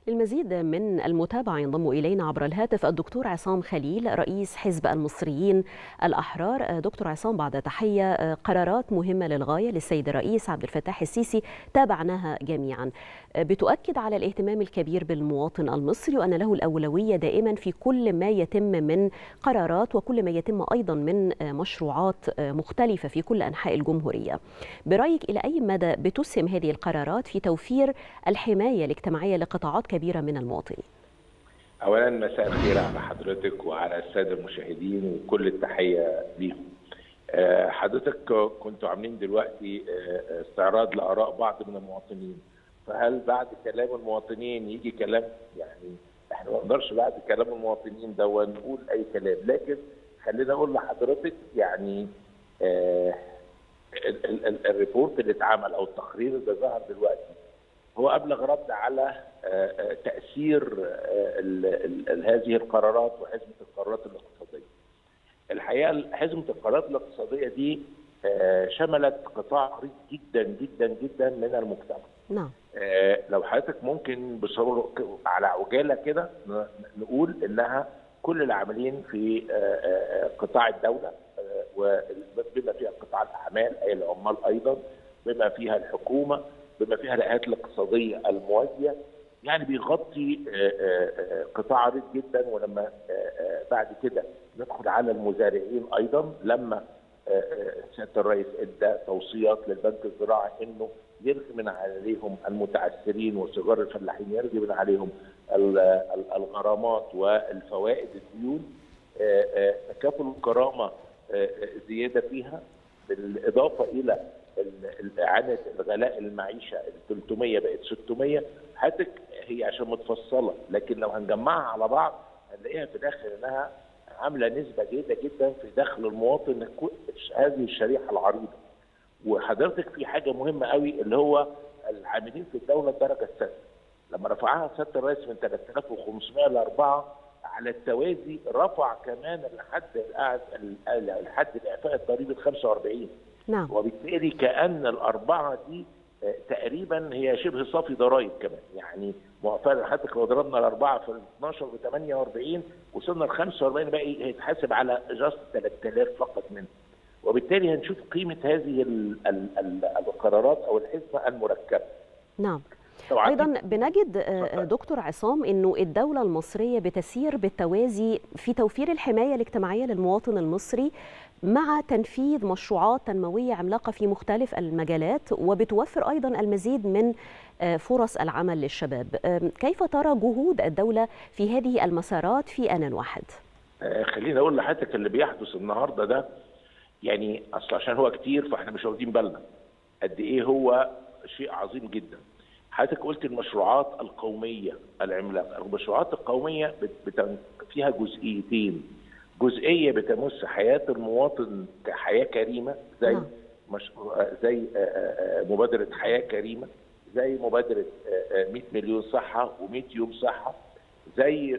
للمزيد من المتابعة ينضم إلينا عبر الهاتف الدكتور عصام خليل رئيس حزب المصريين الأحرار دكتور عصام بعد تحية قرارات مهمة للغاية للسيد الرئيس عبد الفتاح السيسي تابعناها جميعا بتؤكد على الاهتمام الكبير بالمواطن المصري وأن له الأولوية دائما في كل ما يتم من قرارات وكل ما يتم أيضا من مشروعات مختلفة في كل أنحاء الجمهورية برأيك إلى أي مدى بتسهم هذه القرارات في توفير الحماية الاجتماعية لقطاعات كبيرة من المواطنين اولا مساء الخير على حضرتك وعلى الساده المشاهدين وكل التحيه ليهم حضرتك كنتوا عاملين دلوقتي استعراض لاراء بعض من المواطنين فهل بعد كلام المواطنين يجي كلام يعني احنا ما نقدرش بعد كلام المواطنين ده نقول اي كلام لكن خلينا اقول لحضرتك يعني آه الريبورت اللي اتعمل او التقرير اللي ظهر دلوقتي هو ابلغ رد على تاثير هذه القرارات وحزمه القرارات الاقتصاديه. الحقيقه حزمه القرارات الاقتصاديه دي شملت قطاع عريض جدا جدا جدا من المجتمع. نعم. لو حضرتك ممكن بصوره على عجاله كده نقول انها كل العاملين في قطاع الدوله وبما فيها قطاع الاعمال اي العمال ايضا بما فيها الحكومه بما فيها الهيئات الاقتصاديه الموازيه يعني بيغطي قطاع عريض جدا ولما بعد كده ندخل على المزارعين ايضا لما سياده الرئيس ادى توصيات للبنك الزراعي انه يلغي من عليهم المتعثرين وصغار الفلاحين يلغي من عليهم الغرامات والفوائد الديون تكافل الكرامه زياده فيها بالاضافه الى اعاده الغلاء المعيشه ال 300 بقت 600 حضرتك هي عشان متفصله لكن لو هنجمعها على بعض هنلاقيها في الاخر انها عامله نسبه جيده جدا في دخل المواطن هذه الشريحه العريضه. وحضرتك في حاجه مهمه قوي اللي هو العاملين في الدوله الدرجه السادسه. لما رفعها سياده الرئيس من 3500 ل 4 على التوازي رفع كمان الحد الحد الاعفاء الضريبي ل 45 نعم وبالتالي كان الاربعه دي تقريبا هي شبه صافي ضرائب كمان يعني معفاه حضرتك لو ضربنا الاربعه في 12 ب 48 وصلنا ل 45 باقي هيتحاسب على جاست 3000 فقط منه وبالتالي هنشوف قيمه هذه ال ال ال القرارات او الحزمه المركبه نعم ايضا بنجد دكتور عصام انه الدوله المصريه بتسير بالتوازي في توفير الحمايه الاجتماعيه للمواطن المصري مع تنفيذ مشروعات تنمويه عملاقه في مختلف المجالات وبتوفر ايضا المزيد من فرص العمل للشباب كيف ترى جهود الدوله في هذه المسارات في ان واحد خليني اقول لحضرتك اللي بيحدث النهارده ده يعني اصل عشان هو كتير فاحنا مش واخدين بالنا قد ايه هو شيء عظيم جدا حضرتك قلت المشروعات القوميه العملاقه، المشروعات القوميه بت... فيها جزئيتين، جزئيه بتمس حياه المواطن كحياه كريمه زي نعم. مش... زي مبادره حياه كريمه، زي مبادره 100 مليون صحه و100 يوم صحه، زي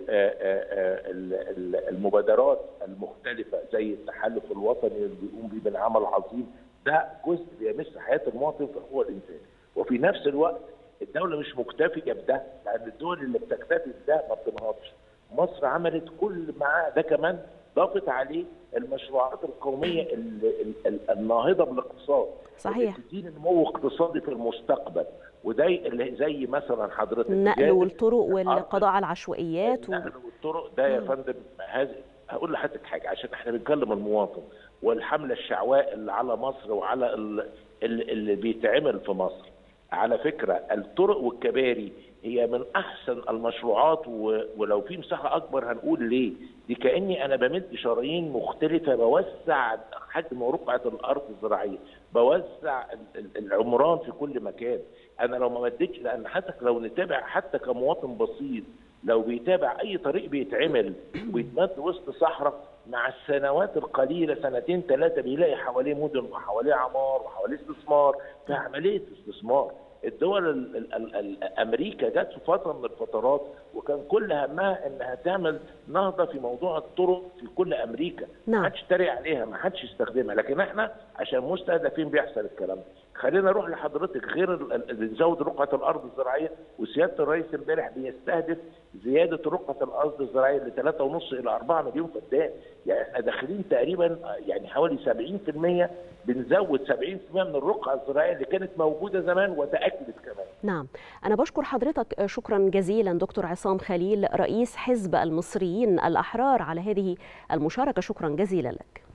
المبادرات المختلفه زي التحالف الوطني اللي بيقوم بيه بالعمل العظيم، ده جزء بيمس حياه المواطن في حقوق الانسان، وفي نفس الوقت الدوله مش مكتفيه بده لان الدول اللي بتكتفي بده ما بتنهضش مصر عملت كل معاه ده كمان ضافت عليه المشروعات القوميه الناهضه بالاقتصاد صحيح تدين نمو اقتصادي في المستقبل وده اللي زي مثلا حضرتك النقل والطرق والقضاء على العشوائيات النقل والطرق ده يا فندم هذا هقول لحضرتك حاجه عشان احنا بنكلم المواطن والحمله الشعواء اللي على مصر وعلى اللي, اللي بيتعمل في مصر على فكرة الطرق والكباري هي من أحسن المشروعات ولو في مساحة أكبر هنقول ليه دي كأني أنا بمد شرايين مختلفة بوسع حجم ورقعة الأرض الزراعية بوسع العمران في كل مكان أنا لو ما مدتش لأن حتى لو نتابع حتى كمواطن بسيط لو بيتابع أي طريق بيتعمل ويتمد وسط صحراء مع السنوات القليلة سنتين ثلاثة بيلاقي حواليه مدن وحواليه عمار وحواليه استثمار في عملية استثمار الدول ال ال ال ال امريكا جت في فتره من الفترات وكان كل همها انها تعمل نهضه في موضوع الطرق في كل امريكا نعم. ما حدش تريق عليها ما حدش يستخدمها لكن احنا عشان مستهدفين بيحصل الكلام ده خلينا نروح لحضرتك غير نزود رقعه الارض الزراعيه وسياده الرئيس امبارح بيستهدف زياده رقعه الارض الزراعيه ل 3.5 الى 4 مليون فدان يعني احنا داخلين تقريبا يعني حوالي 70% بنزود 70% من الرقعه الزراعيه اللي كانت موجوده زمان وتاكدت كمان. نعم، انا بشكر حضرتك شكرا جزيلا دكتور عصام خليل رئيس حزب المصريين الاحرار على هذه المشاركه، شكرا جزيلا لك.